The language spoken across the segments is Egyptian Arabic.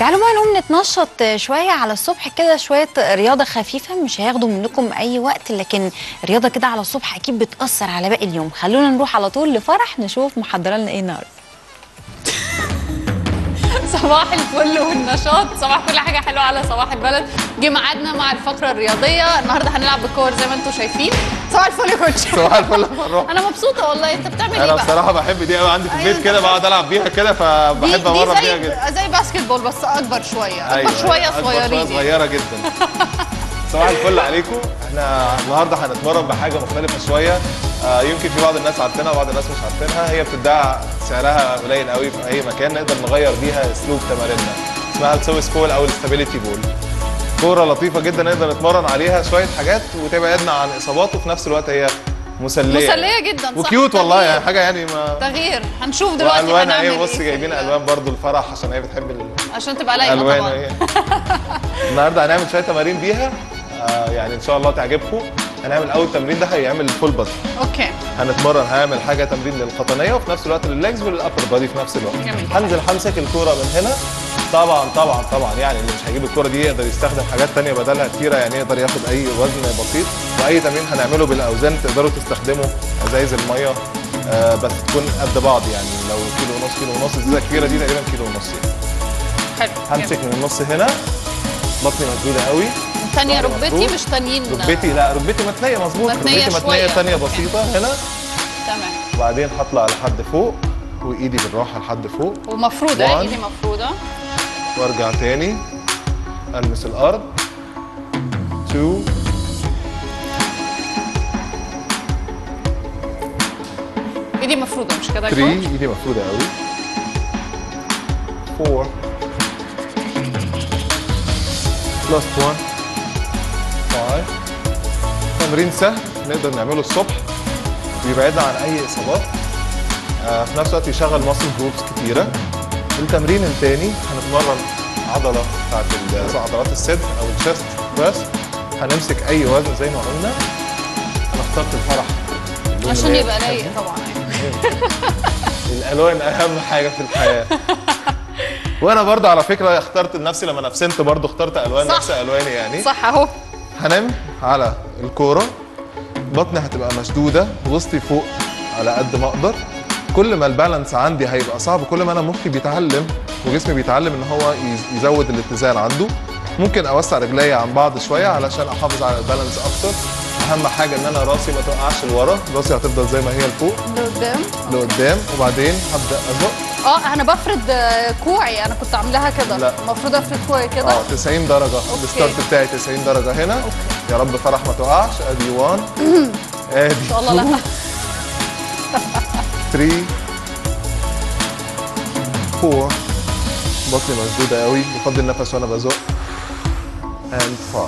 تعالوا بقى نقوم نتنشط شويه على الصبح كده شويه رياضه خفيفه مش هياخدوا منكم اي وقت لكن رياضه كده على الصبح اكيد بتاثر على باقي اليوم خلونا نروح على طول لفرح نشوف محضره لنا ايه النهارده صباح الفل والنشاط صباح كل حاجه حلوه على صباح البلد جه ميعادنا مع الفقره الرياضيه النهارده هنلعب بالكور زي ما انتم شايفين صباح الفل يا كوتش صباح الفل يا فروح انا مبسوطه والله انت بتعمل ايه انا بقى بصراحه بحب دي قوي عندي في أيوة، البيت كده أنت بقعد العب بيها كده دي, فبحب دي امرن بيها زي جدا زي باسكت بول بس اكبر شويه اكبر شويه أكبر شويه صغيرين صغيره جدا صباح الفل عليكم احنا النهارده هنتمرن بحاجه مختلفه شويه آه يمكن في بعض الناس عارفينها وبعض الناس مش عارفينها هي بتتباع سعرها قليل قوي في اي مكان نقدر نغير بيها اسلوب تماريننا اسمها السويس بول او الاستابيليتي بول كوره لطيفه جدا نقدر نتمرن عليها شويه حاجات وتبعدنا عن اصابات وفي نفس الوقت هي مسليه مسليه جدا صح وكيوت والله تغيير. يعني حاجه يعني ما تغيير هنشوف دلوقتي والوان هنعمل ايه بص في جايبين ال- الوان برضو الفرح عشان هي بتحب ال... عشان تبقى لايقه الوان طبعا ايه النهارده هنعمل شويه تمارين بيها آه يعني ان شاء الله تعجبكم هنعمل اول تمرين ده هيعمل فول بادي اوكي هنتمرن هنعمل حاجه تمرين للقطنيه وفي نفس الوقت للليجز وللابر بادي في نفس الوقت جميل. هنزل همسك الكوره من هنا طبعا طبعا طبعا يعني اللي مش هيجيب الكوره دي يقدر يستخدم حاجات تانية بدلها كتيره يعني يقدر ياخد اي وزن بسيط واي تمرين هنعمله بالاوزان تقدروا تستخدموا ازايز الميه آه بس تكون قد بعض يعني لو كيلو ونص كيلو ونص الازازه الكبيره دي تقريبا كيلو ونص يعني. حلو همسك من النص هنا بطني مشدوده قوي ثانيه ظهري ركبتي مفروض. مش تانيين ركبتي لا ركبتي متنيه مظبوط متنية ركبتي شوية. متنيه ثانيه أوكي. بسيطه هنا تمام وبعدين هطلع لحد فوق وايدي بالراحه لحد فوق ومفروضه One. ايدي مفروضه وارجع تاني المس الارض 2 ايدي مفروضه مش كده يا 3 كوتش؟ ايدي مفروده قوي 4 بلس 1 5 تمرين سهل نقدر نعمله الصبح ويبعدنا عن اي اصابات آه في نفس الوقت يشغل ماسل جروبس كتيره التمرين الثاني هنتمرن عضله بتاعت ال- عضلات الصدر او الشست بس هنمسك اي وزن زي ما قلنا انا اخترت الفرح اللون عشان اللي هي يبقى بتحبه. رايق طبعا الالوان اهم حاجه في الحياه وانا برضه على فكره اخترت لنفسي لما نفسنت برضه اخترت الوان صح. نفس الواني يعني صح اهو هنام على الكوره بطني هتبقى مشدوده وسطي فوق على قد ما اقدر كل ما البالانس عندي هيبقى صعب كل ما انا مخي بيتعلم وجسمي بيتعلم ان هو يز- يزود الاتزان عنده ممكن اوسع رجليا عن بعض شويه علشان احافظ على البالانس اكتر اهم حاجه ان انا راسي ما توقعش لورا راسي هتفضل زي ما هي لفوق لقدام لقدام وبعدين هبدا ازق اه انا بفرد آه، كوعي انا كنت عاملاها كده لا. المفروض افرد كوعي كده اه 90 درجة الستارت بتاعي 90 درجة هنا يا رب فرح ما تقعش ادي 1 ادي ان شاء الله لا 3 4 بطني مشدودة قوي بفضل النفس وانا بزق and 5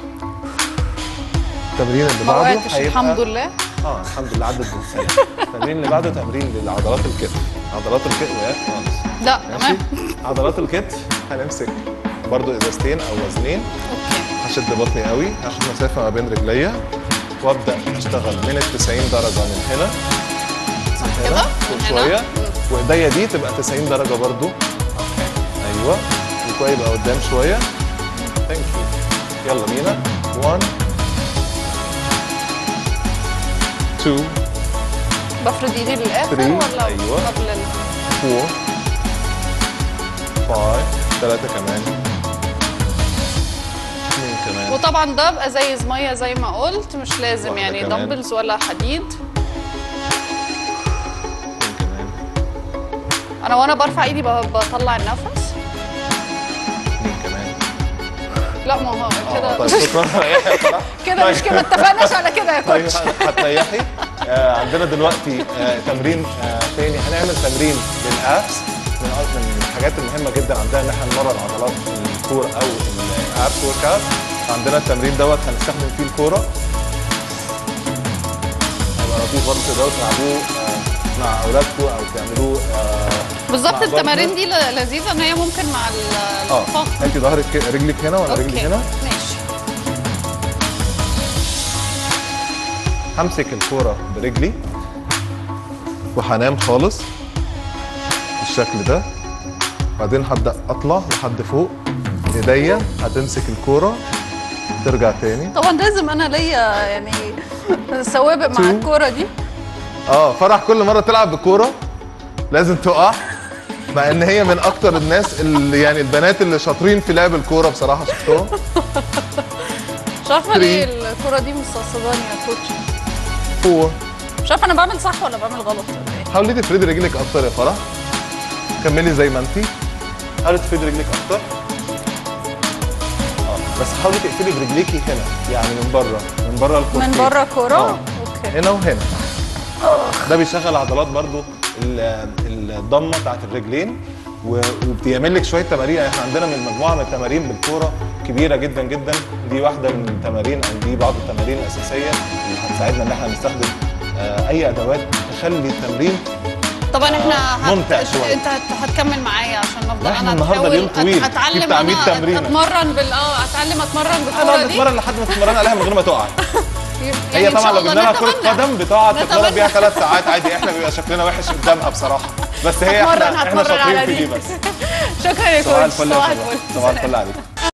التمرين اللي ما بعده وقعتش الحمد لله اه الحمد لله عدت بالسنة التمرين اللي بعده تمرين للعضلات الكتف عضلات الكتف وقعت خالص لا ماشي تمام عضلات الكتف هنمسك برضو ازازتين او وزنين اوكي هشد بطني قوي هاخد مسافه ما بين رجليا وابدا اشتغل من ال 90 درجه من هنا صح هنا كده فوق من هنا شويه مم. وايديا دي تبقى 90 درجه برضو اوكي ايوه الكوع يبقى قدام شويه ثانك يو يلا بينا 1 2 بفرد ايدي للاخر Three. ولا أيوة. قبل ال... 4 5 ثلاثه كمان اثنين كمان وطبعا ده بازايز ميه زي ما قلت مش لازم واحدة يعني كمان. دمبلز ولا حديد اثنين كمان انا وانا برفع ايدي ب- بطلع النفس اثنين كمان لا ما هو اه كده طيب شكرا كده مش كده ما اتفقناش على كده يا طيب كوتش هتريحي آه عندنا دلوقتي آه تمرين آه تاني هنعمل تمرين للابس من أ- من الحاجات المهمه جدا عندنا ان احنا نمرن عضلات الكور او الابس ورك اوت عندنا التمرين دوت هنستخدم فيه الكوره هيبقى لطيف برضه تقدروا تلعبوه آه مع اولادكم او تعملوه آه بالظبط مع التمارين بطنك. دي ل- لذيذه ان هي ممكن مع ال- اه الفخذ انت ظهرك كده- رجلك هنا وانا رجلي اوكي هنا ماشي همسك الكورة برجلي وهنام خالص بالشكل ده بعدين هبدا اطلع لحد فوق ايديا هتمسك الكوره ترجع تاني طبعا لازم انا ليا يعني سوابق مع Two. الكوره دي اه فرح كل مره تلعب بالكوره لازم تقع مع ان هي من اكتر الناس اللي يعني البنات اللي شاطرين في لعب الكوره بصراحه شفتهم مش عارفه ليه Three. الكوره دي مستقصداني يا كوتش فور مش عارفه انا بعمل صح ولا بعمل غلط ولا ايه حاولي تفردي رجلك اكتر يا فرح كملي زي ما انتي حاولي تفردي رجلك اكتر اه بس حاولي تقفلي برجليكي هنا يعني من بره من بره الكورتين من بره كوره آه. اوكي هنا وهنا ده بيشغل عضلات برضو ال- الضمه بتاعت الرجلين و- وبيعمل لك شويه تمارين احنا عندنا من مجموعه من التمارين بالكوره كبيره جدا جدا دي واحده من التمارين او دي بعض التمارين الاساسيه اللي هتساعدنا ان احنا نستخدم آه، اي ادوات تخلي التمرين طبعا احنا هت- ممتع شوية. انت هت- هتكمل معايا عشان افضل لا، احنا انا النهاردة بحاول اليوم طويل. أت- اتعلم في بتاع 100 انا تمرينة. اتمرن بال اه اتعلم اتمرن بالكوره هنقعد دي نتمرن لحد ما تتمرن عليها من غير ما تقع يعني هي إن طبعا شاء لو الله جبنا لها كره نتمنى. قدم بتقعد تتمرن نتمنى. بيها ثلاث ساعات عادي احنا بيبقى شكلنا وحش قدامها بصراحه بس هي هتمرن- احنا احنا هتمرن شاطرين على في دي. دي بس شكرا يا صباح كوتش الفل يا صباح صباح الفل صباح الفل عليك